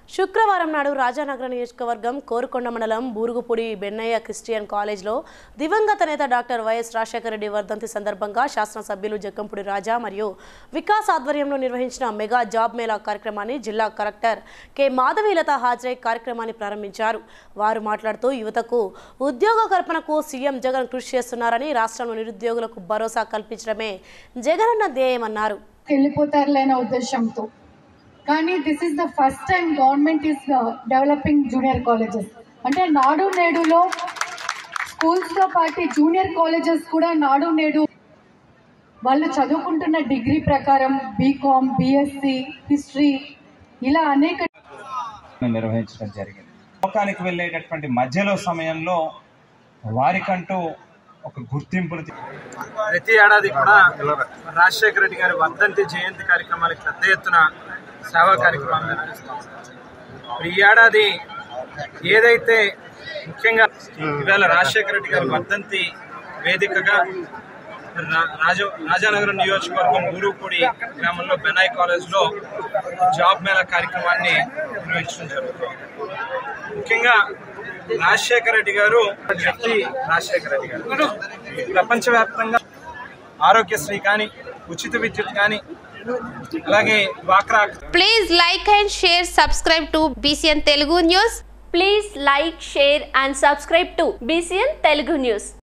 శుక్రవారం నాడు రాజానగర నియోజకవర్గం కోరుకొండ మండలం బూరుగుపూడి బెన్నయ్య క్రిస్టియన్ కాలేజ్లో దివంగత నేత డాక్టర్ వైఎస్ రాజశేఖర రెడ్డి వర్ధంతి సందర్భంగా శాసనసభ్యులు జక్కంపూడి రాజా మరియు వికాస్ ఆధ్వర్యంలో నిర్వహించిన మెగా జాబ్ మేళా కార్యక్రమాన్ని జిల్లా కలెక్టర్ కె మాధవీలత హాజరై కార్యక్రమాన్ని ప్రారంభించారు వారు మాట్లాడుతూ యువతకు ఉద్యోగ కల్పనకు సీఎం జగన్ కృషి చేస్తున్నారని రాష్ట్రంలో నిరుద్యోగులకు భరోసా కల్పించడమే జగనన్న ధ్యేయమన్నారు వెళ్ళిపోతారులేన ఉద్దేశంతో కానీ this is the first time government is developing junior colleges అంటే నాడు నేడులో స్కూల్స్తో పాటు జూనియర్ కాలేజెస్ కూడా నాడు నేడు వాళ్ళు చదువుకుంటున్న డిగ్రీ ప్రకారం బీకామ్ బీఎస్సీ హిస్టరీ ఇలా అనేక నిర్వహించడం జరిగింది లోకానికి వెళ్ళేటటువంటి మధ్యలో సమయంలో వారికంటూ ఒక గుర్తింపును తీ- ప్రతి ఏడాది కూడా రాజశేఖర రెడ్డి గారి వర్ధంతి జయంతి కార్యక్రమాలకు పెద్ద ఎత్తున సేవా కార్యక్రమాలు నిర్వహిస్తాం ఇప్పుడు ఈ ఏడాది ఏదైతే ముఖ్యంగా ఇవాళ రాజశేఖర రెడ్డి గారి వర్ధంతి వేదికగా రా- రాజ రాజానగరం నియోజకవర్గం ఊరుపూడి గ్రామంలో బెనాయ్ కాలేజ్లో జాబ్ మేళా కార్యక్రమాన్ని నిర్వహించడం జరుగుతుంది ముఖ్యంగా రాజశేఖర రెడ్డి గారు వ్యక్తి రాజశేఖర రెడ్డి గారు ప్రపంచవ్యాప్తంగా ఆరోగ్యశ్రీ కానీ ఉచిత విద్యుత్ కానీ అలాగే డ్వాక్రా Please like and share, subscribe to BCN Telugu News. Please like, share and subscribe to BCN Telugu News.